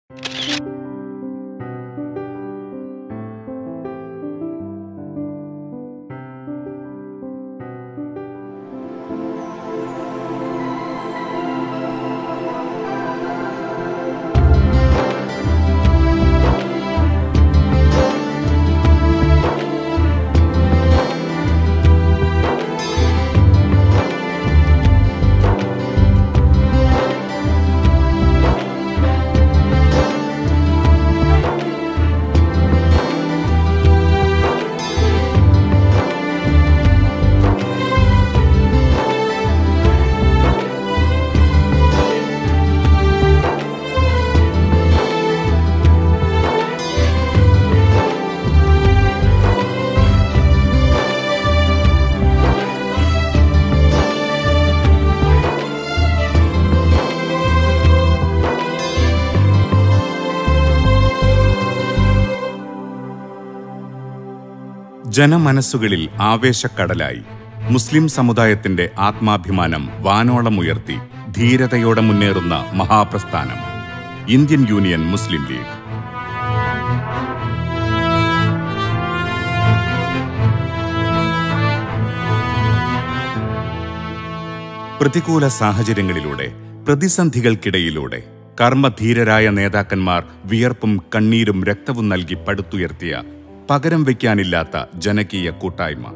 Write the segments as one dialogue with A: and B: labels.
A: ജനമനസ്സുകളിൽ ആവേശക്കടലായി മുസ്ലിം സമുദായത്തിന്റെ ആത്മാഭിമാനം വാനോളമുയർത്തി ധീരതയോടെ മുന്നേറുന്ന മഹാപ്രസ്ഥാനം ഇന്ത്യൻ യൂണിയൻ മുസ്ലിം ലീഗ് പ്രതികൂല സാഹചര്യങ്ങളിലൂടെ പ്രതിസന്ധികൾക്കിടയിലൂടെ കർമ്മധീരരായ നേതാക്കന്മാർ വിയർപ്പും കണ്ണീരും രക്തവും നൽകി പടുത്തുയർത്തിയ പകരം വയ്ക്കാനില്ലാത്ത ജനകീയ കൂട്ടായ്മ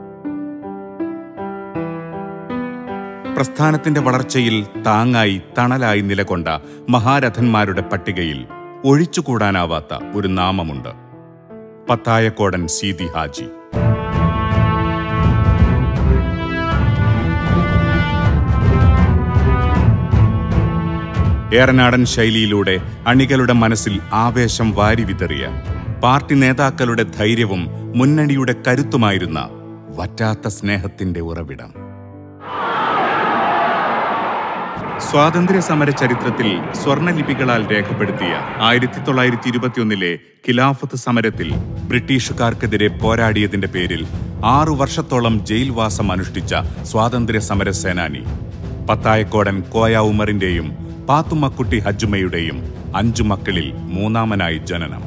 A: പ്രസ്ഥാനത്തിന്റെ വളർച്ചയിൽ താങ്ങായി തണലായി നിലകൊണ്ട മഹാരഥന്മാരുടെ പട്ടികയിൽ ഒഴിച്ചുകൂടാനാവാത്ത ഒരു നാമമുണ്ട് പത്തായക്കോടൻ സീതി ഹാജി ഏറനാടൻ ശൈലിയിലൂടെ അണികളുടെ മനസ്സിൽ ആവേശം വാരിവിതറിയ പാർട്ടി നേതാക്കളുടെ ധൈര്യവും മുന്നണിയുടെ കരുത്തുമായിരുന്ന വറ്റാത്ത സ്നേഹത്തിന്റെ ഉറവിടം സ്വാതന്ത്ര്യ സമര ചരിത്രത്തിൽ സ്വർണലിപികളാൽ രേഖപ്പെടുത്തിയ ആയിരത്തി തൊള്ളായിരത്തി ഇരുപത്തിയൊന്നിലെ ഖിലാഫത്ത് സമരത്തിൽ ബ്രിട്ടീഷുകാർക്കെതിരെ പോരാടിയതിന്റെ പേരിൽ ആറു വർഷത്തോളം ജയിൽവാസം അനുഷ്ഠിച്ച സ്വാതന്ത്ര്യ സമര സേനാനി പത്തായക്കോടൻ കോയ ഉമറിന്റെയും പാത്തുമ്മക്കുട്ടി ഹജ്ജുമയുടെയും അഞ്ചു മക്കളിൽ മൂന്നാമനായി ജനനം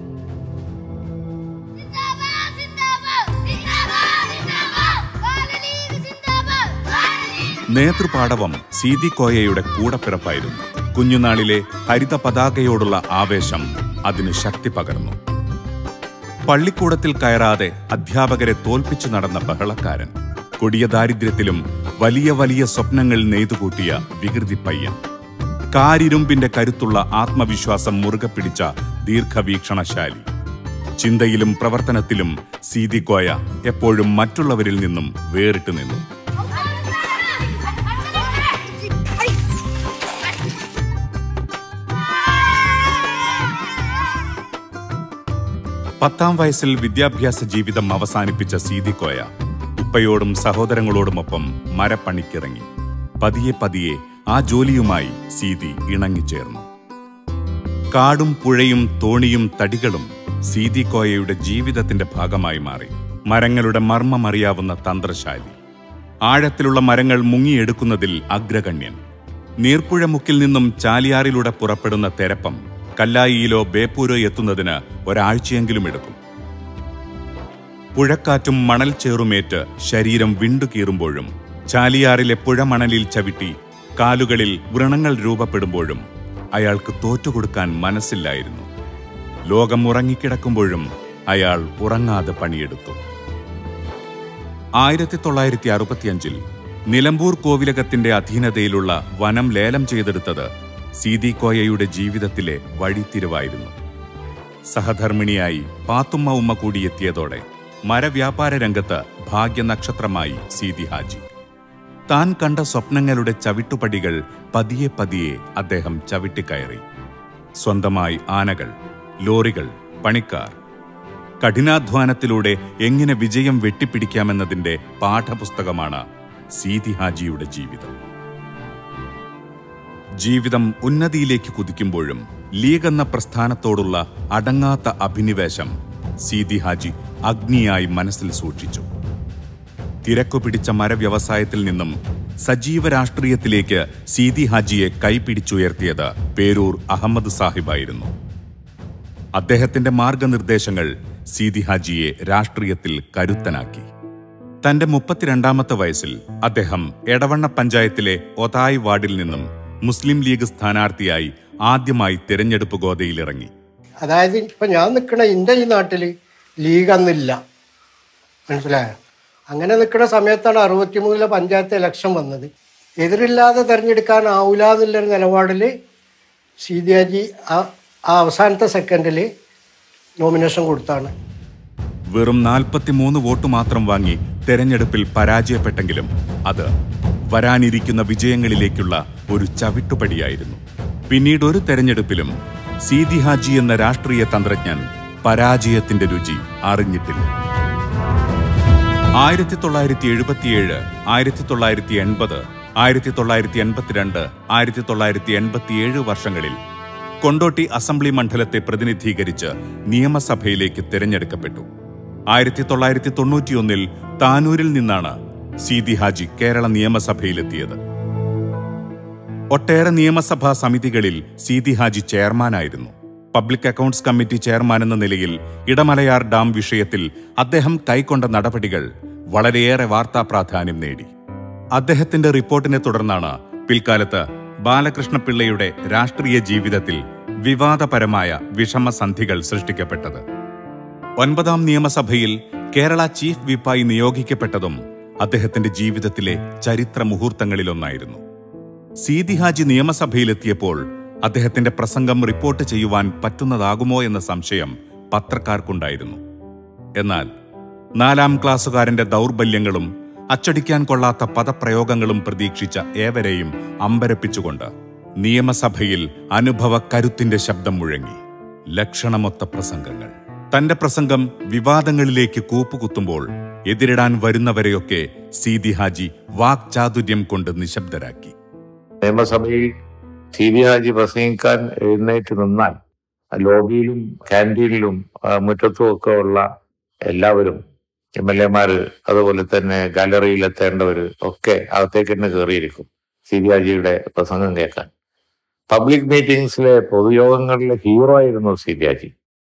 B: സിന്ദാബാദ് സിന്ദാബാദ് സിന്ദാബാദ് സിന്ദാബാദ് ബാലലീഗ് സിന്ദാബാദ് ബാലലീഗ്
A: നേതൃപാടവം സീതി കോയയുടെ കൂടപ്പിറപ്പായിരുന്നു കുഞ്ഞുനാളിലെ ഹരിത പതാകയോടുള്ള ആവേശം അതിന് ശക്തി പകർന്നു പള്ളിക്കൂടത്തിൽ കയറാതെ അധ്യാപകരെ തോൽപ്പിച്ചു നടന്ന ബഹളക്കാരൻ കൊടിയ ദാരിദ്ര്യത്തിലും വലിയ വലിയ സ്വപ്നങ്ങൾ നെയ്തുകൂട്ടിയ വികൃതി പയ്യൻ കാരിരുമ്പിന്റെ കരുത്തുള്ള ആത്മവിശ്വാസം മുറുകെ പിടിച്ച ദീർഘവീക്ഷണശാലി ചിന്തയിലും പ്രവർത്തനത്തിലും സീതി കോയ എപ്പോഴും മറ്റുള്ളവരിൽ നിന്നും വേറിട്ടു നിന്നു പത്താം വയസ്സിൽ വിദ്യാഭ്യാസ ജീവിതം അവസാനിപ്പിച്ച സീതിക്കോയ ഉപ്പയോടും സഹോദരങ്ങളോടുമൊപ്പം മരപ്പണിക്കിറങ്ങി പതിയെ പതിയെ ആ ജോലിയുമായി സീതി ഇണങ്ങിച്ചേർന്നു കാടും പുഴയും തോണിയും തടികളും സീതിക്കോയയുടെ ജീവിതത്തിന്റെ ഭാഗമായി മാറി മരങ്ങളുടെ മർമ്മമറിയാവുന്ന തന്ത്രശാലി ആഴത്തിലുള്ള മരങ്ങൾ മുങ്ങിയെടുക്കുന്നതിൽ അഗ്രഗണ്യൻ നീർപ്പുഴ മുക്കിൽ നിന്നും ചാലിയാറിലൂടെ പുറപ്പെടുന്ന തെരപ്പം കല്ലായിയിലോ ബേപ്പൂരോ എത്തുന്നതിന് ഒരാഴ്ചയെങ്കിലും എടുക്കും പുഴക്കാറ്റും മണൽ ചേറുമേറ്റ് ശരീരം വിണ്ടുകീറുമ്പോഴും ചാലിയാറിലെ പുഴമണലിൽ ചവിട്ടി കാലുകളിൽ വ്രണങ്ങൾ രൂപപ്പെടുമ്പോഴും അയാൾക്ക് തോറ്റുകൊടുക്കാൻ മനസ്സില്ലായിരുന്നു ലോകം ഉറങ്ങിക്കിടക്കുമ്പോഴും അയാൾ ഉറങ്ങാതെ പണിയെടുത്തു ആയിരത്തി തൊള്ളായിരത്തി അറുപത്തിയഞ്ചിൽ നിലമ്പൂർ കോവിലകത്തിന്റെ അധീനതയിലുള്ള വനം ലേലം ചെയ്തെടുത്തത് സീതിക്കോയയുടെ ജീവിതത്തിലെ വഴിത്തിരിവായിരുന്നു സഹധർമ്മിണിയായി പാത്തുമ്മ ഉമ്മ കൂടിയെത്തിയതോടെ മരവ്യാപാര രംഗത്ത് ഭാഗ്യനക്ഷത്രമായി സീതി ഹാജി താൻ കണ്ട സ്വപ്നങ്ങളുടെ ചവിട്ടുപടികൾ പതിയെ പതിയെ അദ്ദേഹം ചവിട്ടിക്കയറി സ്വന്തമായി ആനകൾ ലോറികൾ പണിക്കാർ കഠിനാധ്വാനത്തിലൂടെ എങ്ങനെ വിജയം വെട്ടിപ്പിടിക്കാമെന്നതിന്റെ പാഠപുസ്തകമാണ് സീതി ഹാജിയുടെ ജീവിതം ജീവിതം ഉന്നതിയിലേക്ക് കുതിക്കുമ്പോഴും ലീഗ് എന്ന പ്രസ്ഥാനത്തോടുള്ള അടങ്ങാത്ത അഭിനിവേശം സീതി ഹാജി അഗ്നിയായി മനസ്സിൽ സൂക്ഷിച്ചു തിരക്കു പിടിച്ച മരവ്യവസായത്തിൽ നിന്നും സജീവ രാഷ്ട്രീയത്തിലേക്ക് സീതി ഹാജിയെ കൈപിടിച്ചുയർത്തിയത് പേരൂർ അഹമ്മദ് സാഹിബായിരുന്നു അദ്ദേഹത്തിന്റെ മാർഗനിർദ്ദേശങ്ങൾ സീതി ഹാജിയെ രാഷ്ട്രീയത്തിൽ കരുത്തനാക്കി തന്റെ മുപ്പത്തിരണ്ടാമത്തെ വയസ്സിൽ അദ്ദേഹം എടവണ്ണ പഞ്ചായത്തിലെ ഒതായ് വാർഡിൽ നിന്നും മുസ്ലിം ലീഗ് സ്ഥാനാർത്ഥിയായി ആദ്യമായി തിരഞ്ഞെടുപ്പ് ഗോതയിലിറങ്ങി
C: അതായത് ഇപ്പം ഞാൻ നിൽക്കണ എൻ്റെ ഈ നാട്ടിൽ ലീഗ് അന്നില്ല മനസ്സിലായോ അങ്ങനെ നിൽക്കുന്ന സമയത്താണ് അറുപത്തിമൂന്നിലെ പഞ്ചായത്ത് ഇലക്ഷൻ വന്നത് എതിരില്ലാതെ തിരഞ്ഞെടുക്കാനാവില്ല എന്നുള്ളൊരു നിലപാടിൽ സീതിയാജി ആ ആ അവസാനത്തെ സെക്കൻഡിൽ നോമിനേഷൻ കൊടുത്താണ്
A: വെറും 43 വോട്ട് മാത്രം വാങ്ങി തെരഞ്ഞെടുപ്പിൽ പരാജയപ്പെട്ടെങ്കിലും അത് വരാനിരിക്കുന്ന വിജയങ്ങളിലേക്കുള്ള ഒരു ചവിട്ടുപടിയായിരുന്നു പിന്നീട് ഒരു തെരഞ്ഞെടുപ്പിലും സീതി ഹാജി എന്ന രാഷ്ട്രീയ തന്ത്രജ്ഞൻ പരാജയത്തിന്റെ രുചി അറിഞ്ഞിട്ടില്ല ആയിരത്തി തൊള്ളായിരത്തി എഴുപത്തിയേഴ് ആയിരത്തി തൊള്ളായിരത്തി എൺപത് ആയിരത്തി തൊള്ളായിരത്തി എൺപത്തിരണ്ട് ആയിരത്തി തൊള്ളായിരത്തി എൺപത്തിയേഴ് വർഷങ്ങളിൽ കൊണ്ടോട്ടി അസംബ്ലി മണ്ഡലത്തെ പ്രതിനിധീകരിച്ച് നിയമസഭയിലേക്ക് തിരഞ്ഞെടുക്കപ്പെട്ടു ആയിരത്തി തൊള്ളായിരത്തി തൊണ്ണൂറ്റിയൊന്നിൽ താനൂരിൽ നിന്നാണ് സീതി ഹാജി കേരള നിയമസഭയിലെത്തിയത് ഒട്ടേറെ നിയമസഭാ സമിതികളിൽ സീതി ഹാജി ചെയർമാനായിരുന്നു പബ്ലിക് അക്കൗണ്ട്സ് കമ്മിറ്റി ചെയർമാൻ എന്ന നിലയിൽ ഇടമലയാർ ഡാം വിഷയത്തിൽ അദ്ദേഹം കൈക്കൊണ്ട നടപടികൾ വളരെയേറെ വാർത്താ പ്രാധാന്യം നേടി അദ്ദേഹത്തിന്റെ റിപ്പോർട്ടിനെ തുടർന്നാണ് പിൽക്കാലത്ത് ബാലകൃഷ്ണപിള്ളയുടെ രാഷ്ട്രീയ ജീവിതത്തിൽ വിവാദപരമായ വിഷമസന്ധികൾ സൃഷ്ടിക്കപ്പെട്ടത് ഒൻപതാം നിയമസഭയിൽ കേരള ചീഫ് വിപ്പായി നിയോഗിക്കപ്പെട്ടതും അദ്ദേഹത്തിന്റെ ജീവിതത്തിലെ ചരിത്ര മുഹൂർത്തങ്ങളിലൊന്നായിരുന്നു സീതി ഹാജി നിയമസഭയിലെത്തിയപ്പോൾ അദ്ദേഹത്തിന്റെ പ്രസംഗം റിപ്പോർട്ട് ചെയ്യുവാൻ പറ്റുന്നതാകുമോ എന്ന സംശയം പത്രക്കാർക്കുണ്ടായിരുന്നു എന്നാൽ നാലാം ക്ലാസ്സുകാരന്റെ ദൗർബല്യങ്ങളും അച്ചടിക്കാൻ കൊള്ളാത്ത പദപ്രയോഗങ്ങളും പ്രതീക്ഷിച്ച ഏവരെയും അമ്പരപ്പിച്ചുകൊണ്ട് നിയമസഭയിൽ അനുഭവ കരുത്തിന്റെ ശബ്ദം മുഴങ്ങി ലക്ഷണമൊത്ത പ്രസംഗങ്ങൾ തന്റെ പ്രസംഗം വിവാദങ്ങളിലേക്ക് കൂപ്പുകുത്തുമ്പോൾ എതിരിടാൻ വരുന്നവരെയൊക്കെ സീതി ഹാജി വാക്ചാതുര്യം കൊണ്ട് നിശബ്ദരാക്കി
D: നിയമസഭയിൽ സി ബി ഹാജി പ്രസംഗിക്കാൻ എഴുന്നേറ്റ് നിന്നാൽ ലോബിയിലും ക്യാൻറ്റീനിലും ആ, മുറ്റത്തും ഒക്കെ ഉള്ള എല്ലാവരും എം എൽ എമാര് അതുപോലെ തന്നെ ഗാലറിയിൽ എത്തേണ്ടവര് ഒക്കെ അകത്തേക്ക് തന്നെ കയറിയിരിക്കും സി ബി ഹാജിയുടെ പ്രസംഗം കേൾക്കാൻ പബ്ലിക് മീറ്റിംഗ്സിലെ പൊതുയോഗങ്ങളിലെ ഹീറോ ആയിരുന്നു സി ബി ഹാജി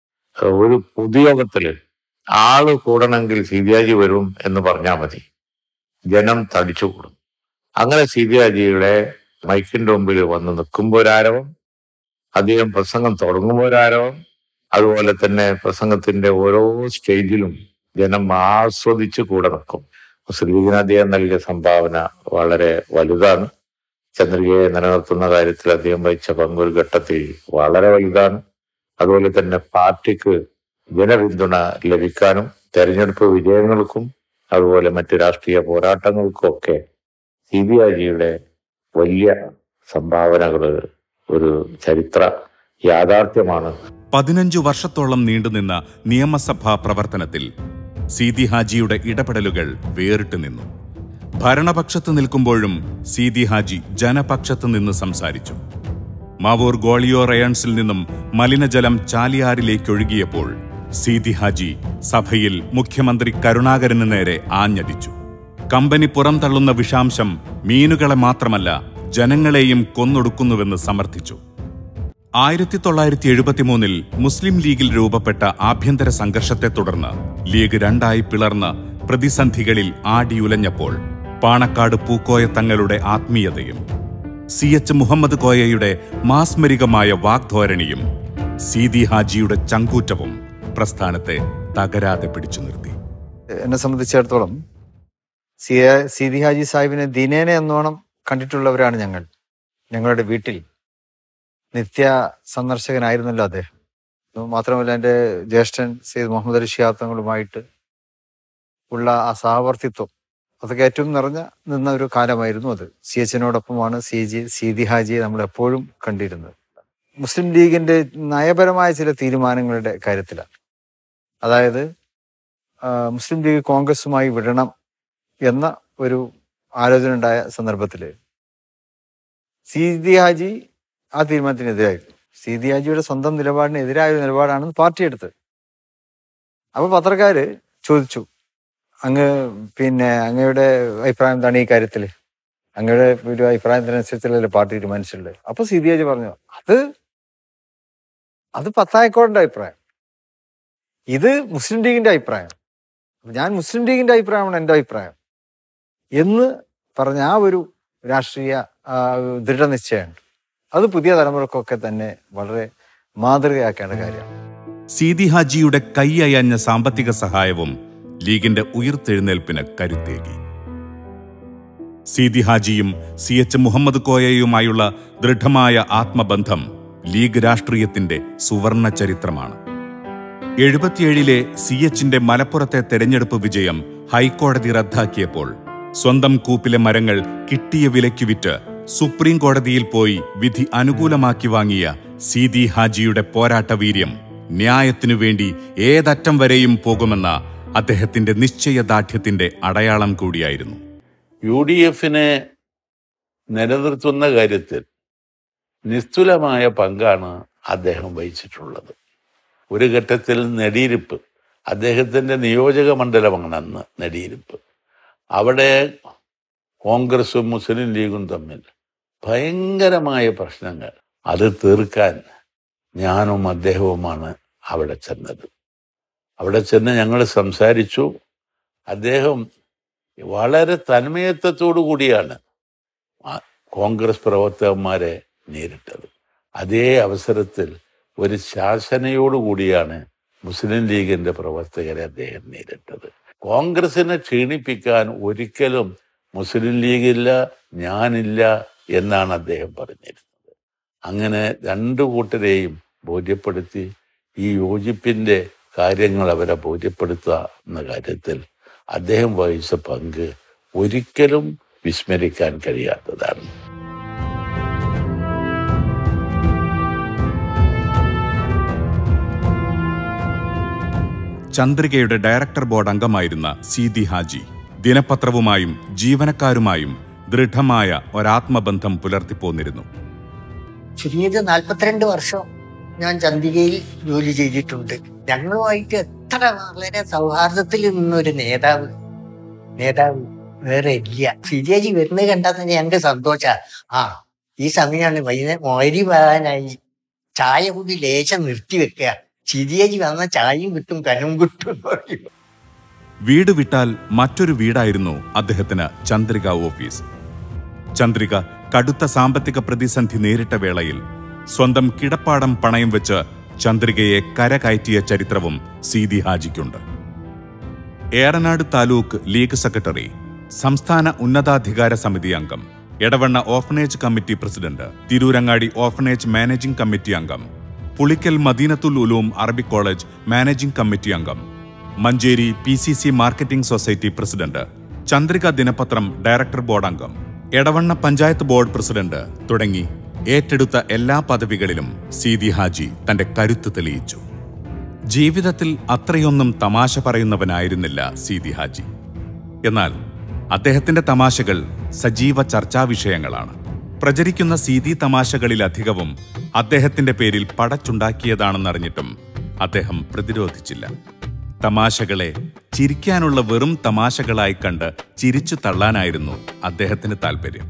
D: ഒരു പൊതുയോഗത്തില് ആള് കൂടണമെങ്കിൽ സി ബി ഹാജി വരും എന്ന് പറഞ്ഞാൽ മതി ജനം തടിച്ചു കൂടും അങ്ങനെ സി ബി ഹാജിയുടെ മൈക്കിന്റെ മുമ്പിൽ വന്ന് നിൽക്കുമ്പോൾ ഒരാരവം അദ്ദേഹം പ്രസംഗം തുടങ്ങുമ്പോൾ ഒരാരവം അതുപോലെ തന്നെ പ്രസംഗത്തിന്റെ ഓരോ സ്റ്റേജിലും ജനം ആസ്വദിച്ച് കൂടെ നിൽക്കും മുസ്ലിം ലീഗിന് അദ്ദേഹം നൽകിയ സംഭാവന വളരെ വലുതാണ് ചന്ദ്രികയെ നിലനിർത്തുന്ന കാര്യത്തിൽ അദ്ദേഹം വഹിച്ച പങ്ക് ഒരു ഘട്ടത്തിൽ വളരെ വലുതാണ് അതുപോലെ തന്നെ പാർട്ടിക്ക് ജനപിന്തുണ ലഭിക്കാനും തെരഞ്ഞെടുപ്പ് വിജയങ്ങൾക്കും അതുപോലെ മറ്റ് രാഷ്ട്രീയ പോരാട്ടങ്ങൾക്കും ഒക്കെ സി ബി ജിയുടെ വലിയ സംഭാവനകൾ ഒരു ചരിത്ര യാഥാർത്ഥ്യമാണ്
A: പതിനഞ്ചു വർഷത്തോളം നീണ്ടുനിന്ന നിയമസഭാ പ്രവർത്തനത്തിൽ സീതി ഹാജിയുടെ ഇടപെടലുകൾ വേറിട്ട് നിന്നു ഭരണപക്ഷത്ത് നിൽക്കുമ്പോഴും സീതി ഹാജി ജനപക്ഷത്ത് നിന്ന് സംസാരിച്ചു മാവൂർ ഗോളിയോ റയൺസിൽ നിന്നും മലിനജലം ചാലിയാറിലേക്കൊഴുകിയപ്പോൾ സീതി ഹാജി സഭയിൽ മുഖ്യമന്ത്രി കരുണാകരന് നേരെ ആഞ്ഞടിച്ചു കമ്പനി പുറംതള്ളുന്ന വിഷാംശം മീനുകളെ മാത്രമല്ല ജനങ്ങളെയും കൊന്നൊടുക്കുന്നുവെന്ന് സമർത്ഥിച്ചു ആയിരത്തി തൊള്ളായിരത്തി എഴുപത്തിമൂന്നിൽ മുസ്ലിം ലീഗിൽ രൂപപ്പെട്ട ആഭ്യന്തര സംഘർഷത്തെ തുടർന്ന് ലീഗ് രണ്ടായി പിളർന്ന് പ്രതിസന്ധികളിൽ ആടിയുലഞ്ഞപ്പോൾ പാണക്കാട് പൂക്കോയ തങ്ങളുടെ ആത്മീയതയും സി എച്ച് മുഹമ്മദ് കോയയുടെ മാസ്മരികമായ വാഗ്ധോരണിയും സീതി ഹാജിയുടെ ചങ്കൂറ്റവും പ്രസ്ഥാനത്തെ തകരാതെ പിടിച്ചു നിർത്തി
E: എന്നെ സംബന്ധിച്ചിടത്തോളം സി സീതി ഹാജി സാഹിബിനെ ദിനേന എന്നോണം കണ്ടിട്ടുള്ളവരാണ് ഞങ്ങൾ ഞങ്ങളുടെ വീട്ടിൽ നിത്യ സന്ദർശകനായിരുന്നല്ലോ അദ്ദേഹം ഇത് മാത്രമല്ല എൻ്റെ ജ്യേഷ്ഠൻ സെയ്ദ് മുഹമ്മദ് അലി ഷിഹാബ് തങ്ങളുമായിട്ട് ഉള്ള ആ സഹവർത്തിത്വം അതൊക്കെ ഏറ്റവും നിറഞ്ഞ നിന്ന ഒരു കാലമായിരുന്നു അത് സി എച്ചിനോടൊപ്പമാണ് സി ജി സീതി ഹാജിയെ നമ്മൾ എപ്പോഴും കണ്ടിരുന്നത് മുസ്ലിം ലീഗിന്റെ നയപരമായ ചില തീരുമാനങ്ങളുടെ കാര്യത്തിലാണ് അതായത് ആ, മുസ്ലിം ലീഗ് കോൺഗ്രസുമായി വിടണം എന്ന ഒരു ആലോചന ഉണ്ടായ സന്ദർഭത്തിൽ സീതി ഹാജി ആ തീരുമാനത്തിനെതിരായിരുന്നു സീതി ഹാജിയുടെ സ്വന്തം നിലപാടിന് എതിരായ ഒരു നിലപാടാണ് പാർട്ടി എടുത്തത് അപ്പൊ പത്രക്കാര് ചോദിച്ചു അങ്ങ് പിന്നെ അങ്ങയുടെ അഭിപ്രായം എന്താണ് ഈ കാര്യത്തിൽ അങ്ങയുടെ ഒരു അഭിപ്രായത്തിനനുസരിച്ചല്ലേ പാർട്ടി തീരുമാനിച്ചിട്ടുള്ളത് അപ്പൊ സി ഡി ഹാജി പറഞ്ഞു അത് അത് പത്തായക്കോടിന്റെ അഭിപ്രായം ഇത് മുസ്ലിം ലീഗിന്റെ അഭിപ്രായം ഞാൻ മുസ്ലിം ലീഗിന്റെ അഭിപ്രായമാണ് എൻ്റെ അഭിപ്രായം എന്ന് പറഞ്ഞ ആ ഒരു രാഷ്ട്രീയ ആ, ദൃഢനിശ്ചയമുണ്ട് അത് പുതിയ തലമുറക്കൊക്കെ തന്നെ വളരെ മാതൃകയാക്കേണ്ട കാര്യമാണ്
A: സീതി ഹാജിയുടെ കൈയയഞ്ഞ സാമ്പത്തിക സഹായവും ലീഗിന്റെ ഉയിർത്തെഴുന്നേൽപ്പിന് കരുത്തേകി സീതി ഹാജിയും സി എച്ച് മുഹമ്മദ് കോയയുമായുള്ള ദൃഢമായ ആത്മബന്ധം ലീഗ് രാഷ്ട്രീയത്തിന്റെ സുവർണ ചരിത്രമാണ് എഴുപത്തിയേഴിലെ സി എച്ചിന്റെ മലപ്പുറത്തെ തെരഞ്ഞെടുപ്പ് വിജയം ഹൈക്കോടതി റദ്ദാക്കിയപ്പോൾ സ്വന്തം കൂപ്പിലെ മരങ്ങൾ കിട്ടിയ വിലയ്ക്ക് വിറ്റ് സുപ്രീം കോടതിയിൽ പോയി വിധി അനുകൂലമാക്കി വാങ്ങിയ സീതി ഹാജിയുടെ പോരാട്ട വീര്യം ന്യായത്തിനു വേണ്ടി ഏതറ്റം വരെയും പോകുമെന്ന അദ്ദേഹത്തിന്റെ നിശ്ചയദാർഢ്യത്തിന്റെ അടയാളം കൂടിയായിരുന്നു
F: യു ഡി എഫിനെ നിലനിർത്തുന്ന കാര്യത്തിൽ നിസ്തുലമായ പങ്കാണ് അദ്ദേഹം വഹിച്ചിട്ടുള്ളത് ഒരു ഘട്ടത്തിൽ നെടിയിരിപ്പ് അദ്ദേഹത്തിന്റെ നിയോജക മണ്ഡലമാണ് അന്ന് നെടിയിരിപ്പ് അവിടെ കോൺഗ്രസും മുസ്ലിം ലീഗും തമ്മിൽ ഭയങ്കരമായ പ്രശ്നങ്ങൾ അത് തീർക്കാൻ ഞാനും അദ്ദേഹവുമാണ് അവിടെ ചെന്നത് അവിടെ ചെന്ന് ഞങ്ങൾ സംസാരിച്ചു അദ്ദേഹം വളരെ തന്മയത്വത്തോടു കൂടിയാണ് ആ കോൺഗ്രസ് പ്രവർത്തകന്മാരെ നേരിട്ടത് അതേ അവസരത്തിൽ ഒരു ശാസനയോടുകൂടിയാണ് മുസ്ലിം ലീഗിന്റെ പ്രവർത്തകരെ അദ്ദേഹം നേരിട്ടത് കോൺഗ്രസിനെ ക്ഷീണിപ്പിക്കാൻ ഒരിക്കലും മുസ്ലിം ലീഗില്ല ഞാനില്ല എന്നാണ് അദ്ദേഹം പറഞ്ഞിരുന്നത് അങ്ങനെ രണ്ടു കൂട്ടരെയും ബോധ്യപ്പെടുത്തി ഈ യോജിപ്പിന്റെ കാര്യങ്ങൾ അവരെ ബോധ്യപ്പെടുത്തുക എന്ന കാര്യത്തിൽ അദ്ദേഹം വഹിച്ച പങ്ക് ഒരിക്കലും വിസ്മരിക്കാൻ കഴിയാത്തതാണ്
A: ചന്ദ്രികയുടെ ഡയറക്ടർ ബോർഡ് അംഗമായിരുന്ന സീതി ഹാജി ദിനപത്രവുമായും ജീവനക്കാരുമായും ദൃഢമായ ഒരാത്മബന്ധം പുലർത്തിപ്പോന്നിരുന്നു
G: ചുരുങ്ങിയത് നാൽപ്പത്തിരണ്ട് വർഷം ഞാൻ ചന്ദ്രികയിൽ ജോലി ചെയ്തിട്ടുണ്ട് ഞങ്ങളുമായിട്ട് എത്ര വളരെ സൗഹാർദ്ദത്തിൽ നിന്നൊരു നേതാവ് നേതാവ് വേറെ ഇല്ല സിജേജി വരുന്നത് കണ്ടാൽ തന്നെ ഞങ്ങൾക്ക് സന്തോഷ ആ ഈ സമയമാണ് വൈകുന്നേരം മൊരി പോകാനായി ചായ കൂടി ലേശം നിർത്തി വെക്കുക സിജേജി വന്ന ചായയും കിട്ടും കനും കിട്ടും എന്ന് പറയും.
A: വീട് വിട്ടാൽ മറ്റൊരു വീടായിരുന്നു അദ്ദേഹത്തിന് ചന്ദ്രിക ഓഫീസ് ചന്ദ്രിക കടുത്ത സാമ്പത്തിക പ്രതിസന്ധി നേരിട്ട വേളയിൽ സ്വന്തം കിടപ്പാടം പണയം വെച്ച് ചന്ദ്രികയെ കരകയറ്റിയ ചരിത്രവും സീതി ഹാജിക്കുണ്ട് ഏറനാട് താലൂക്ക് ലീഗ് സെക്രട്ടറി സംസ്ഥാന ഉന്നതാധികാര സമിതി അംഗം Edavanna orphanage committee president Tirurangadi orphanage managing committee അംഗം Pulikkal Madeenathul Uloom Arabic college managing committee അംഗം Manjeri P C C marketing society president Chandrika ദിനപത്രം ഡയറക്ടർ ബോർഡ് അംഗം എടവണ്ണ പഞ്ചായത്ത് ബോർഡ് പ്രസിഡന്റ് തുടങ്ങി ഏറ്റെടുത്ത എല്ലാ പദവികളിലും സീതി ഹാജി തന്റെ കരുത്ത് തെളിയിച്ചു ജീവിതത്തിൽ അത്രയൊന്നും തമാശ പറയുന്നവനായിരുന്നില്ല സീതി ഹാജി എന്നാൽ അദ്ദേഹത്തിന്റെ തമാശകൾ സജീവ ചർച്ചാ വിഷയങ്ങളാണ് പ്രചരിക്കുന്ന സീതി തമാശകളിലധികവും അദ്ദേഹത്തിന്റെ പേരിൽ പടച്ചുണ്ടാക്കിയതാണെന്നറിഞ്ഞിട്ടും അദ്ദേഹം പ്രതിരോധിച്ചില്ല തമാശകളെ ചിരിക്കാനുള്ള വെറും തമാശകളായി കണ്ട് ചിരിച്ചു തള്ളാനായിരുന്നു അദ്ദേഹത്തിന് താല്പര്യം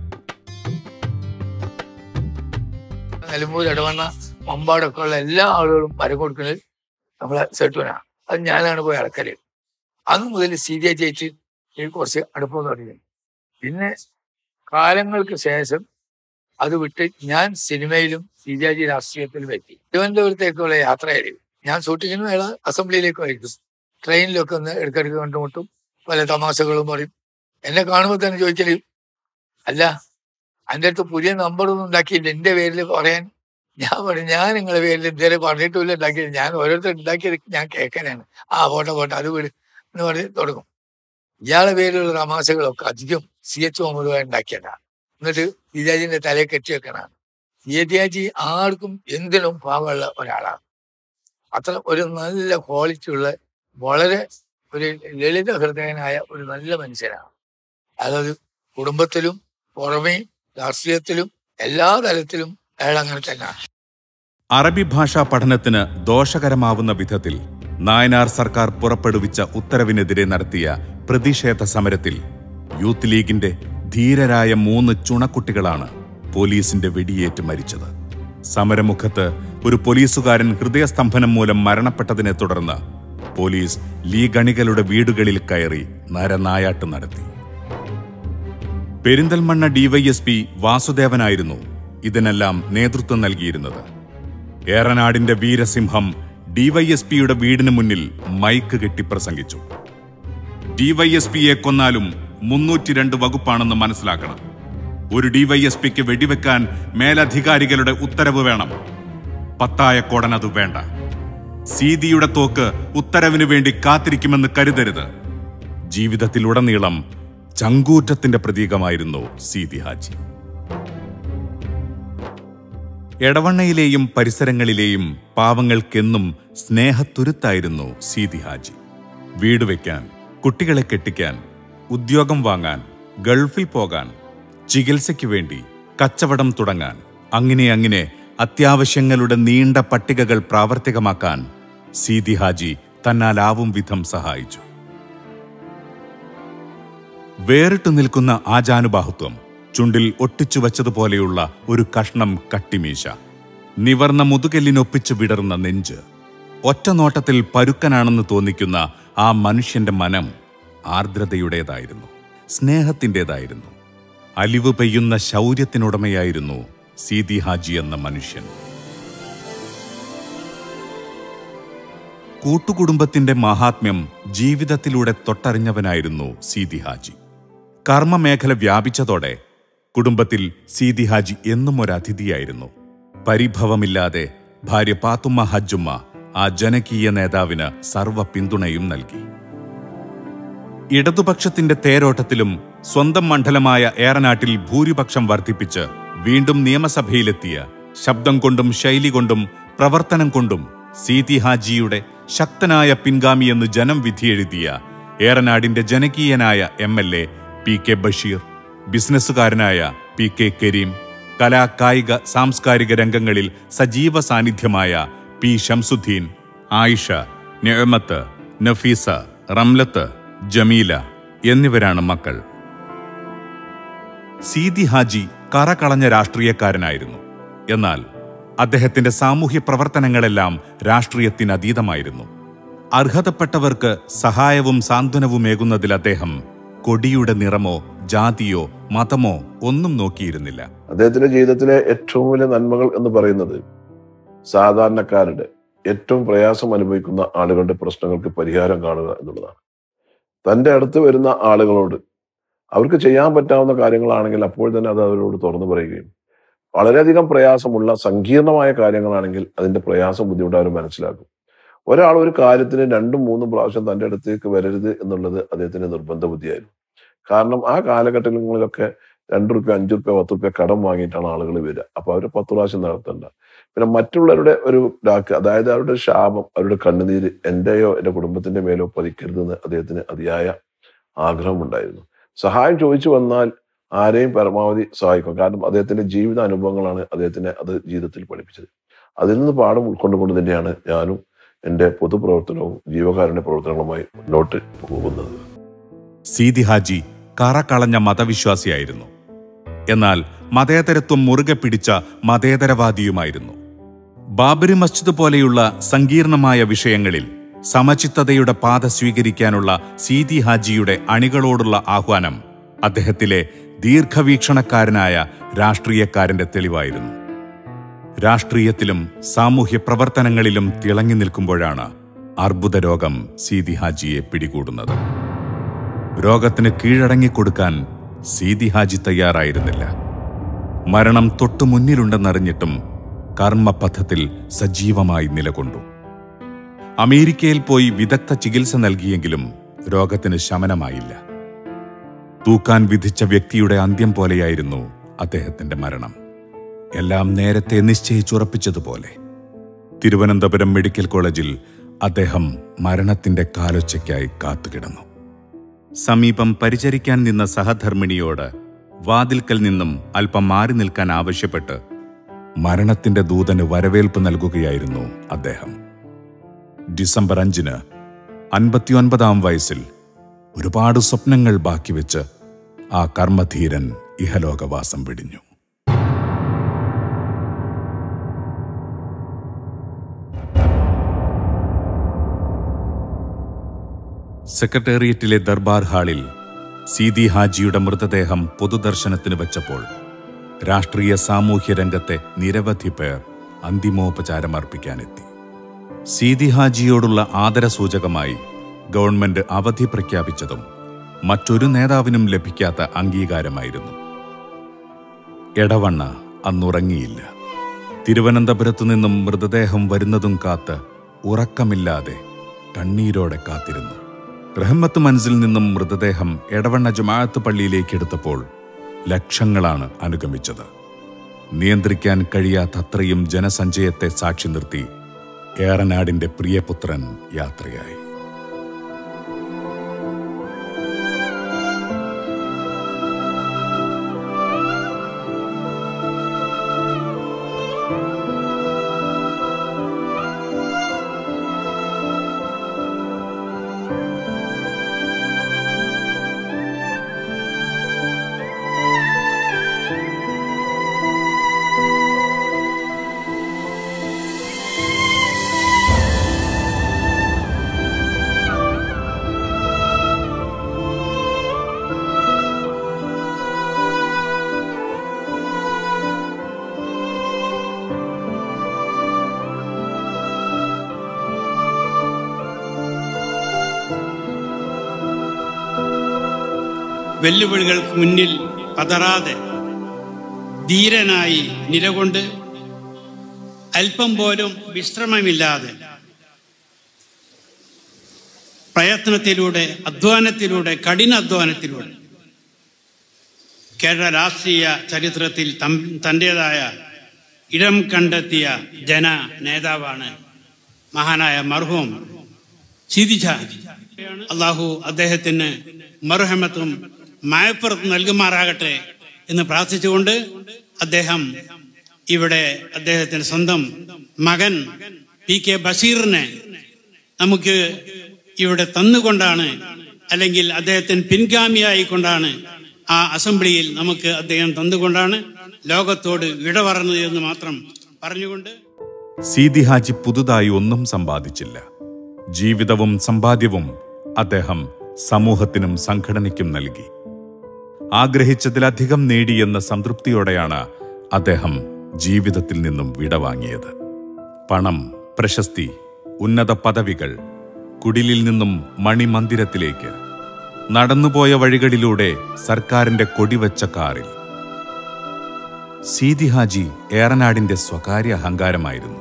H: നിലമ്പൂർ ഇടവണ്ണ മമ്പാടൊക്കെ ഉള്ള എല്ലാ ആളുകളും മരം കൊടുക്കുന്നത് നമ്മളെ സെട്ടുവനാണ് അത് ഞാനാണ് പോയി അളക്കല് അന്ന് മുതൽ സീരിയ ചേച്ചി എനിക്ക് കുറച്ച് അടുപ്പം തുടങ്ങി പിന്നെ കാലങ്ങൾക്ക് ശേഷം അത് വിട്ട് ഞാൻ സിനിമയിലും സീരിയാജി രാഷ്ട്രീയത്തിലും എത്തി തിരുവനന്തപുരത്തേക്കുള്ള യാത്രയായിരിക്കും ഞാൻ ഷൂട്ടിങ്ങിനും അയാൾ അസംബ്ലിയിലേക്കും ആയിരിക്കും ട്രെയിനിലൊക്കെ ഒന്ന് ഇടയ്ക്കിടയ്ക്ക് കണ്ടുമുട്ടും പല തമാശകളും പറയും എന്നെ കാണുമ്പോൾ തന്നെ ചോദിക്കല് അല്ല എൻ്റെ അടുത്ത് പുതിയ നമ്പറൊന്നും ഉണ്ടാക്കിയില്ല എൻ്റെ പേരിൽ പറയാൻ ഞാൻ പറഞ്ഞു ഞാൻ നിങ്ങളെ പേരിൽ ഇതുവരെ പറഞ്ഞിട്ടില്ല ഉണ്ടാക്കിയത് ഞാൻ ഓരോരുത്തർ ഉണ്ടാക്കിയത് ഞാൻ കേൾക്കാനാണ് ആ പോട്ടെ പോട്ടെ അത് വിട് എന്ന് പറഞ്ഞ് തുടങ്ങും ഇയാളെ പേരിലുള്ള തമാശകളൊക്കെ അധികം സി എച്ച് മുഹമ്മദ് ഉണ്ടാക്കിയതാണ് എന്നിട്ട് സീതാജിന്റെ തലയെ കെട്ടി വെക്കണതാണ് സീതാജി ആർക്കും എന്തിനും പാവമുള്ള ഒരാളാണ് അത്ര ഒരു നല്ല ക്വാളിറ്റി ഉള്ള വളരെ ഒരു ലളിത ഹൃദയനായ ഒരു നല്ല മനുഷ്യനാണ് അതായത് കുടുംബത്തിലും പുറമേ രാഷ്ട്രീയത്തിലും എല്ലാ തലത്തിലും അയാൾ അങ്ങനെ തന്നെയാണ്
A: അറബി ഭാഷാ പഠനത്തിന് ദോഷകരമാവുന്ന വിധത്തിൽ നായനാർ സർക്കാർ പുറപ്പെടുവിച്ച ഉത്തരവിനെതിരെ നടത്തിയ പ്രതിഷേധ സമരത്തിൽ യൂത്ത് ലീഗിന്റെ ധീരരായ മൂന്ന് ചുണക്കുട്ടികളാണ് പോലീസിന്റെ വെടിയേറ്റ് മരിച്ചത് സമരമുഖത്ത് ഒരു പോലീസുകാരൻ ഹൃദയസ്തംഭനം മൂലം മരണപ്പെട്ടതിനെ തുടർന്ന് പോലീസ് ലീഗണികളുടെ വീടുകളിൽ കയറി നരനായാട്ട് നടത്തി പെരിന്തൽമണ്ണ ഡിവൈഎസ്പി വാസുദേവനായിരുന്നു ഇതിനെല്ലാം നേതൃത്വം നൽകിയിരുന്നത് ഏറനാടിന്റെ വീരസിംഹം ഡിവൈഎസ്പിയുടെ വീടിന് മുന്നിൽ മൈക്ക് കെട്ടി പ്രസംഗിച്ചു ഡിവൈഎസ്പിയെ കൊന്നാലും മുന്നൂറ്റി രണ്ട് വകുപ്പാണെന്ന് മനസ്സിലാക്കണം ഒരു ഡിവൈഎസ്പിക്ക് വെടിവെക്കാൻ മേലധികാരികളുടെ ഉത്തരവ് വേണം പത്തായക്കോടൻ അത് വേണ്ട സീതിയുടെ തോക്ക് ഉത്തരവിനു വേണ്ടി കാത്തിരിക്കുമെന്ന് കരുതരുത് ജീവിതത്തിലുടനീളം ചങ്കൂറ്റത്തിന്റെ പ്രതീകമായിരുന്നു സീതി ഹാജി എടവണ്ണയിലെയും പരിസരങ്ങളിലെയും പാവങ്ങൾക്കെന്നും സ്നേഹത്തുരുത്തായിരുന്നു സീതി ഹാജി വീട് വയ്ക്കാൻ കുട്ടികളെ കെട്ടിക്കാൻ ഉദ്യോഗം വാങ്ങാൻ ഗൾഫിൽ പോകാൻ ചികിത്സയ്ക്ക് വേണ്ടി കച്ചവടം തുടങ്ങാൻ അങ്ങനെ അങ്ങനെ അത്യാവശ്യങ്ങളുടെ നീണ്ട പട്ടികകൾ പ്രാവർത്തികമാക്കാൻ സീതി ഹാജി തന്നാലാവും വിധം സഹായിച്ചു വേറിട്ടു നിൽക്കുന്ന ആജാനുബാഹുത്വം ചുണ്ടിൽ ഒട്ടിച്ചു വച്ചതുപോലെയുള്ള ഒരു കഷ്ണം കട്ടിമീശ നിവർന്ന മുതുകെല്ലിനൊപ്പിച്ചു വിടർന്ന നെഞ്ച് ഒറ്റ നോട്ടത്തിൽ പരുക്കനാണെന്ന് തോന്നിക്കുന്ന ആ മനുഷ്യന്റെ മനം ആർദ്രതയുടേതായിരുന്നു സ്നേഹത്തിൻ്റെതായിരുന്നു അലിവ് പെയ്യുന്ന ശൗര്യത്തിനുടമയായിരുന്നു സീതി ഹാജി എന്ന മനുഷ്യൻ കൂട്ടുകുടുംബത്തിന്റെ മഹാത്മ്യം ജീവിതത്തിലൂടെ തൊട്ടറിഞ്ഞവനായിരുന്നു സീതി ഹാജി കർമ്മമേഖല വ്യാപിച്ചതോടെ കുടുംബത്തിൽ സീതി ഹാജി എന്നും ഒരു അതിഥിയായിരുന്നു പരിഭവമില്ലാതെ ഭാര്യ പാത്തുമ്മ ഹജ്ജുമ്മ ആ ജനകീയ നേതാവിന് സർവ പിന്തുണയും നൽകി ഇടതുപക്ഷത്തിന്റെ തേരോട്ടത്തിലും സ്വന്തം മണ്ഡലമായ ഏറനാട്ടിൽ ഭൂരിപക്ഷം വർദ്ധിപ്പിച്ച് വീണ്ടും നിയമസഭയിലെത്തിയ ശബ്ദം കൊണ്ടും ശൈലി കൊണ്ടും പ്രവർത്തനം കൊണ്ടും സീതി ഹാജിയുടെ ശക്തനായ പിൻഗാമിയെന്ന് ജനം വിധിയെഴുതിയ ഏറനാടിന്റെ ജനകീയനായ M L A P K Basheer ബിസിനസ്സുകാരനായ പി കെ കരീം കലാ കായിക സാംസ്കാരിക രംഗങ്ങളിൽ സജീവ സാന്നിധ്യമായ പി ഷംസുദ്ദീൻ ആയിഷ നെഹമത്ത് നഫീസ റംലത്ത് ജമീല എന്നിവരാണ് മക്കൾ സീതി ഹാജി കറകളഞ്ഞ രാഷ്ട്രീയക്കാരനായിരുന്നു എന്നാൽ അദ്ദേഹത്തിന്റെ സാമൂഹ്യ പ്രവർത്തനങ്ങളെല്ലാം രാഷ്ട്രീയത്തിന് അതീതമായിരുന്നു അർഹതപ്പെട്ടവർക്ക് സഹായവും സാന്ത്വനവുമേകുന്നതിൽ അദ്ദേഹം കൊടിയുടെ നിറമോ ജാതിയോ മതമോ ഒന്നും നോക്കിയിരുന്നില്ല
I: അദ്ദേഹത്തിന്റെ ജീവിതത്തിലെ ഏറ്റവും വലിയ നന്മകൾ എന്ന് പറയുന്നത് സാധാരണക്കാരുടെ ഏറ്റവും പ്രയാസം അനുഭവിക്കുന്ന ആളുകളുടെ പ്രശ്നങ്ങൾക്ക് പരിഹാരം കാണുക എന്നുള്ളതാണ് തൻ്റെ അടുത്ത് വരുന്ന ആളുകളോട് അവർക്ക് ചെയ്യാൻ പറ്റാവുന്ന കാര്യങ്ങളാണെങ്കിൽ അപ്പോൾ തന്നെ അത് അവരോട് തുറന്നു പറയുകയും വളരെയധികം പ്രയാസമുള്ള സങ്കീർണമായ കാര്യങ്ങളാണെങ്കിൽ അതിന്റെ പ്രയാസം ബുദ്ധിമുട്ട് അവർ മനസ്സിലാക്കും ഒരാൾ ഒരു കാര്യത്തിന് രണ്ടും മൂന്നും പ്രാവശ്യം തൻ്റെ അടുത്തേക്ക് വരരുത് എന്നുള്ളത് അദ്ദേഹത്തിന്റെ നിർബന്ധ ബുദ്ധിയായിരുന്നു കാരണം ആ കാലഘട്ടങ്ങളിലൊക്കെ രണ്ട് റുപ്യ അഞ്ചു റുപ്യ പത്ത് റുപ്യ കടം വാങ്ങിയിട്ടാണ് ആളുകൾ വരിക അപ്പൊ അവർ പത്ത് പ്രാവശ്യം നടത്തണ്ട പിന്നെ മറ്റുള്ളവരുടെ ഒരു ഡാക്ക് അതായത് അവരുടെ ശാപം അവരുടെ കണ്ണുനീര് എന്റെയോ എന്റെ കുടുംബത്തിന്റെ മേലോ പതിക്കരുതെന്ന് അദ്ദേഹത്തിന് അതിയായ ആഗ്രഹമുണ്ടായിരുന്നു സഹായം ചോദിച്ചു വന്നാൽ ആരെയും പരമാവധി സഹായിക്കും കാരണം അദ്ദേഹത്തിന്റെ ജീവിത അനുഭവങ്ങളാണ് അദ്ദേഹത്തിനെ അത് ജീവിതത്തിൽ പഠിപ്പിച്ചത് അതിൽ നിന്ന് പാഠം ഉൾക്കൊണ്ടുകൊണ്ട് തന്നെയാണ് ഞാനും എൻ്റെ പൊതുപ്രവർത്തനവും ജീവകാരുണ്യ പ്രവർത്തനങ്ങളുമായി മുന്നോട്ട് പോകുന്നത്
A: സീതി ഹാജി കറകളഞ്ഞ മതവിശ്വാസിയായിരുന്നു എന്നാൽ മതേതരത്വം മുറുകെ പിടിച്ച മതേതരവാദിയുമായിരുന്നു ബാബരി മസ്ജിദ് പോലെയുള്ള സങ്കീർണമായ വിഷയങ്ങളിൽ സമചിത്തതയുടെ പാത സ്വീകരിക്കാനുള്ള സീതി ഹാജിയുടെ അണികളോടുള്ള ആഹ്വാനം അദ്ദേഹത്തിലെ ദീർഘവീക്ഷണക്കാരനായ രാഷ്ട്രീയക്കാരന്റെ തെളിവായിരുന്നു രാഷ്ട്രീയത്തിലും സാമൂഹ്യ പ്രവർത്തനങ്ങളിലും തിളങ്ങി നിൽക്കുമ്പോഴാണ് അർബുദ രോഗം സീതി ഹാജിയെ പിടികൂടുന്നത് രോഗത്തിന് കീഴടങ്ങിക്കൊടുക്കാൻ സീതി ഹാജി തയ്യാറായിരുന്നില്ല മരണം തൊട്ടു മുന്നിലുണ്ടെന്നറിഞ്ഞിട്ടും കർമ്മപഥത്തിൽ സജീവമായി നിലകൊണ്ടു അമേരിക്കയിൽ പോയി വിദഗ്ധ ചികിത്സ നൽകിയെങ്കിലും രോഗത്തിന് ശമനമായില്ല തൂക്കാൻ വിധിച്ച വ്യക്തിയുടെ അന്ത്യം പോലെയായിരുന്നു അദ്ദേഹത്തിന്റെ മരണം എല്ലാം നേരത്തെ നിശ്ചയിച്ചുറപ്പിച്ചതുപോലെ തിരുവനന്തപുരം മെഡിക്കൽ കോളേജിൽ അദ്ദേഹം മരണത്തിന്റെ കാലൊച്ചയ്ക്കായി കാത്തുകിടന്നു സമീപം പരിചരിക്കാൻ നിന്ന സഹധർമ്മിണിയോട് വാതിൽക്കൽ നിന്നും അല്പം മാറി നിൽക്കാൻ ആവശ്യപ്പെട്ട് മരണത്തിന്റെ ദൂതന് വരവേൽപ്പ് നൽകുകയായിരുന്നു അദ്ദേഹം ഡിസംബർ അഞ്ചിന് അൻപത്തിയൊൻപതാം വയസ്സിൽ ഒരുപാട് സ്വപ്നങ്ങൾ ബാക്കി വെച്ച് ആ കർമ്മധീരൻ ഇഹലോകവാസം വെടിഞ്ഞു സെക്രട്ടേറിയറ്റിലെ ദർബാർ ഹാളിൽ സീതി ഹാജിയുടെ മൃതദേഹം പൊതുദർശനത്തിന് വെച്ചപ്പോൾ രാഷ്ട്രീയ സാമൂഹ്യ രംഗത്തെ നിരവധി പേർ അന്തിമോപചാരമർപ്പിക്കാനെത്തി സീതി ഹാജിയോടുള്ള ആദരസൂചകമായി ഗവൺമെന്റ് അവധി പ്രഖ്യാപിച്ചതും മറ്റൊരു നേതാവിനും ലഭിക്കാത്ത അംഗീകാരമായിരുന്നു എടവണ്ണ അന്നുറങ്ങിയില്ല തിരുവനന്തപുരത്തു നിന്നും മൃതദേഹം വരുന്നതും കാത്ത് ഉറക്കമില്ലാതെ കണ്ണീരോടെ കാത്തിരുന്നു റഹ്മത്ത് മൻസിൽ നിന്നും മൃതദേഹം എടവണ്ണ ജുമാഅത്ത് പള്ളിയിലേക്ക് എടുത്തപ്പോൾ ലക്ഷങ്ങളാണ് അനുഗമിച്ചത് നിയന്ത്രിക്കാൻ കഴിയാത്തത്രയും ജനസഞ്ചയത്തെ സാക്ഷി നിർത്തി ഏറനാടിന്റെ പ്രിയപുത്രൻ യാത്രയായി
J: വെല്ലുവിളികൾക്ക് മുന്നിൽ പതറാതെ ധീരനായി നിലകൊണ്ട് അല്പം പോലും വിശ്രമമില്ലാതെ പ്രയത്നത്തിലൂടെ അധ്വാനത്തിലൂടെ കഠിനാധ്വാനത്തിലൂടെ കേരള രാഷ്ട്രീയ ചരിത്രത്തിൽ തം- തൻ്റെതായ ഇടം കണ്ടെത്തിയ ജന നേതാവാണ് മഹാനായ മർഹൂം സിദിജ അള്ളാഹു അദ്ദേഹത്തിന് മറുഹമത്തും മായപ്പുറത്ത് നൽകുമാറാകട്ടെ എന്ന് പ്രാർത്ഥിച്ചുകൊണ്ട് അദ്ദേഹം ഇവിടെ അദ്ദേഹത്തിന് സ്വന്തം മകൻ പി കെ ബഷീറിനെ നമുക്ക് ഇവിടെ തന്നുകൊണ്ടാണ് അല്ലെങ്കിൽ അദ്ദേഹത്തിന് പിൻഗാമിയായിക്കൊണ്ടാണ് ആ അസംബ്ലിയിൽ നമുക്ക് അദ്ദേഹം തന്നുകൊണ്ടാണ് ലോകത്തോട് വിട പറഞ്ഞത് എന്ന് മാത്രം പറഞ്ഞുകൊണ്ട്
A: സീതി ഹാജി പുതുതായി ഒന്നും സമ്പാദിച്ചില്ല ജീവിതവും സമ്പാദ്യവും അദ്ദേഹം സമൂഹത്തിനും സംഘടനയ്ക്കും നൽകി ആഗ്രഹിച്ചതിലധികം നേടിയെന്ന സംതൃപ്തിയോടെയാണ് അദ്ദേഹം ജീവിതത്തിൽ നിന്നും വിടവാങ്ങിയത് പണം പ്രശസ്തി ഉന്നത പദവികൾ കുടിലിൽ നിന്നും മണിമന്ദിരത്തിലേക്ക് നടന്നുപോയ വഴികളിലൂടെ സർക്കാരിന്റെ കൊടിവച്ച കാറിൽ സീതി ഹാജി ഏറനാടിന്റെ സ്വകാര്യ അഹങ്കാരമായിരുന്നു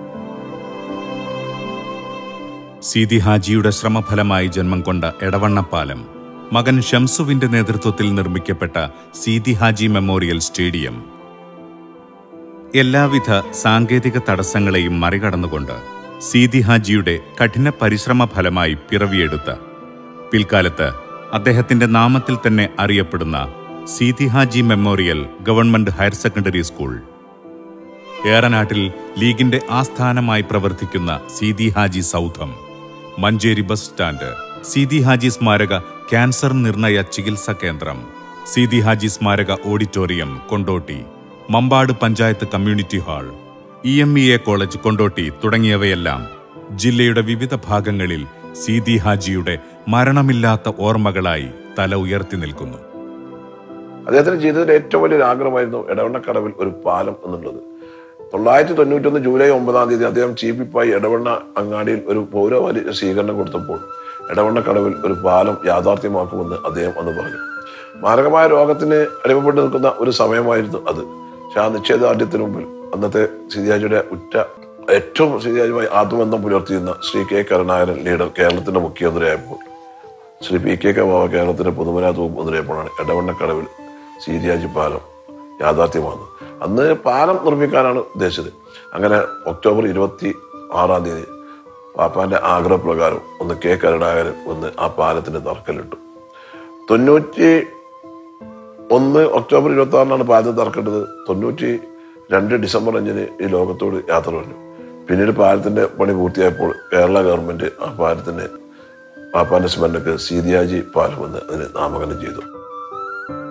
A: സീതി ഹാജിയുടെ ശ്രമഫലമായി ജന്മം കൊണ്ട എടവണ്ണപ്പാലം മകൻ ഷംസുവിന്റെ നേതൃത്വത്തിൽ നിർമ്മിക്കപ്പെട്ട സീതി ഹാജി മെമ്മോറിയൽ സ്റ്റേഡിയം എല്ലാവിധ സാങ്കേതിക തടസ്സങ്ങളെയും മറികടന്നുകൊണ്ട് സീതി ഹാജിയുടെ കഠിന പരിശ്രമ ഫലമായി പിറവിയെടുത്ത പിൽക്കാലത്ത് അദ്ദേഹത്തിന്റെ നാമത്തിൽ തന്നെ അറിയപ്പെടുന്ന Seethi Haji memorial government higher secondary school ഏറനാട്ടിൽ ലീഗിന്റെ ആസ്ഥാനമായി പ്രവർത്തിക്കുന്ന സീതി ഹാജി സൗധം മഞ്ചേരി ബസ് സ്റ്റാൻഡ് സീതി ഹാജി സ്മാരക ക്യാൻസർ നിർണയ ചികിത്സാ കേന്ദ്രം സീതി ഹാജി സ്മാരക auditorium Kondotty Mampad panchayat community hall E M E A college Kondotty തുടങ്ങിയവയെല്ലാം ജില്ലയുടെ വിവിധ ഭാഗങ്ങളിൽ സീതി ഹാജിയുടെ മരണമില്ലാത്ത ഓർമ്മകളായി തല ഉയർത്തി നിൽക്കുന്നു
I: അദ്ദേഹത്തിന്റെ ജീവിതത്തിലെ ഏറ്റവും വലിയൊരു ആഗ്രഹമായിരുന്നു എടവണ്ണക്കടവിൽ ഒരു പാലം എന്നുള്ളത് തൊള്ളായിരത്തി തൊണ്ണൂറ്റൊന്ന് ജൂലൈ ഒമ്പതാം തീയതി അദ്ദേഹം ചീപ്പിപ്പായി എടവണ്ണ അങ്ങാടിയിൽ ഒരു പൗരവലി സ്വീകരണം കൊടുത്തപ്പോൾ എടവണ്ണക്കടവിൽ ഒരു പാലം യാഥാർത്ഥ്യമാക്കുമെന്ന് അദ്ദേഹം അന്ന് പറഞ്ഞു മാരകമായ രോഗത്തിന് അടിമപ്പെട്ട് നിൽക്കുന്ന ഒരു സമയമായിരുന്നു അത് പക്ഷെ ആ നിശ്ചയദാർഢ്യത്തിന് മുമ്പിൽ അന്നത്തെ സിരിയാജിയുടെ ഉറ്റ ഏറ്റവും സിരിയാജുമായി ആത്മബന്ധം പുലർത്തിയിരുന്ന ശ്രീ കെ കരുണാകരൻ ലീഡർ കേരളത്തിന്റെ മുഖ്യമന്ത്രിയായപ്പോൾ Shri P K K Baba കേരളത്തിന്റെ പൊതുമരാത്ത് വകുപ്പ് മന്ത്രിയായപ്പോഴാണ് എടവണ്ണക്കടവിൽ സീരിയാജി പാലം യാഥാർത്ഥ്യമാകുന്നത് അന്ന് പാലം നിർമ്മിക്കാനാണ് ഉദ്ദേശിച്ചത് അങ്ങനെ ഒക്ടോബർ ഇരുപത്തി ആറാം തീയതി പാപ്പാന്റെ ആഗ്രഹപ്രകാരം ഒന്ന് കെ കരുണാകരൻ ഒന്ന് ആ പാലത്തിന് തറക്കല്ലിട്ടു തൊണ്ണൂറ്റി ഒന്ന് ഒക്ടോബർ ഇരുപത്തി ആറിനാണ് പാലത്തിന് തറക്കേണ്ടത് തൊണ്ണൂറ്റി രണ്ട് ഡിസംബർ അഞ്ചിന് ഈ ലോകത്തോട് യാത്ര പറഞ്ഞു പിന്നീട് പാലത്തിന്റെ പണി പൂർത്തിയായപ്പോൾ കേരള ഗവൺമെന്റ് ആ പാലത്തിന് പാപ്പാന്റെ സ്മരണക്ക് സീതിയാജി പാലം എന്ന് അതിന് നാമകരണം ചെയ്തു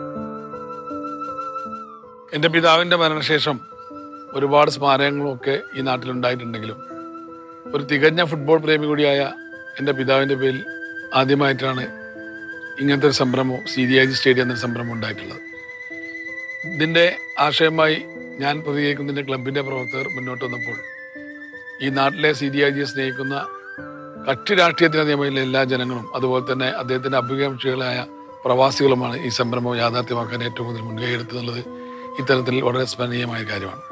K: എൻ്റെ പിതാവിൻ്റെ മരണശേഷം ഒരുപാട് സ്മാരകങ്ങളും ഒക്കെ ഈ നാട്ടിലുണ്ടായിട്ടുണ്ടെങ്കിലും ഒരു തികഞ്ഞ ഫുട്ബോൾ പ്രേമി കൂടിയായ എൻ്റെ പിതാവിൻ്റെ പേരിൽ ആദ്യമായിട്ടാണ് ഇങ്ങനത്തെ ഒരു സംരംഭം C D I G stadium എന്നൊരു സംരംഭം ഉണ്ടായിട്ടുള്ളത് ഇതിൻ്റെ ആശയമായി ഞാൻ പ്രതികരിക്കുന്നതിൻ്റെ ക്ലബിൻ്റെ പ്രവർത്തകർ മുന്നോട്ട് വന്നപ്പോൾ ഈ നാട്ടിലെ സി ഡി ഐ ജിയെ സ്നേഹിക്കുന്ന കക്ഷി രാഷ്ട്രീയത്തിന് നിയമയിലെ എല്ലാ ജനങ്ങളും അതുപോലെ തന്നെ അദ്ദേഹത്തിൻ്റെ അഭികാംക്ഷികളായ പ്രവാസികളുമാണ് ഈ സംരംഭം യാഥാർത്ഥ്യമാക്കാൻ ഏറ്റവും കൂടുതൽ മുൻകൈ എടുത്തുള്ളത് ഇത്തരത്തിൽ വളരെ സ്മരണീയമായ കാര്യമാണ്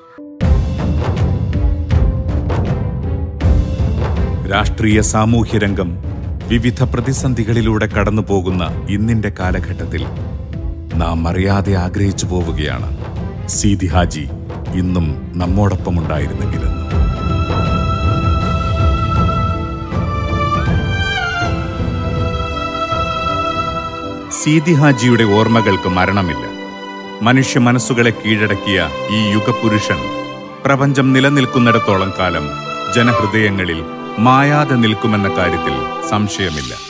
A: രാഷ്ട്രീയ സാമൂഹ്യ രംഗം വിവിധ പ്രതിസന്ധികളിലൂടെ കടന്നുപോകുന്ന ഇന്നിന്റെ കാലഘട്ടത്തിൽ നാം അറിയാതെ ആഗ്രഹിച്ചു പോവുകയാണ് സീതി ഹാജി ഇന്നും നമ്മോടൊപ്പം ഉണ്ടായിരുന്നെങ്കിലെന്ന് സീതി ഹാജിയുടെ ഓർമ്മകൾക്ക് മരണമില്ല മനുഷ്യ മനസ്സുകളെ കീഴടക്കിയ ഈ യുഗപുരുഷൻ പ്രപഞ്ചം നിലനിൽക്കുന്നിടത്തോളം കാലം ജനഹൃദയങ്ങളിൽ മായാതെ നിൽക്കുമെന്ന കാര്യത്തിൽ സംശയമില്ല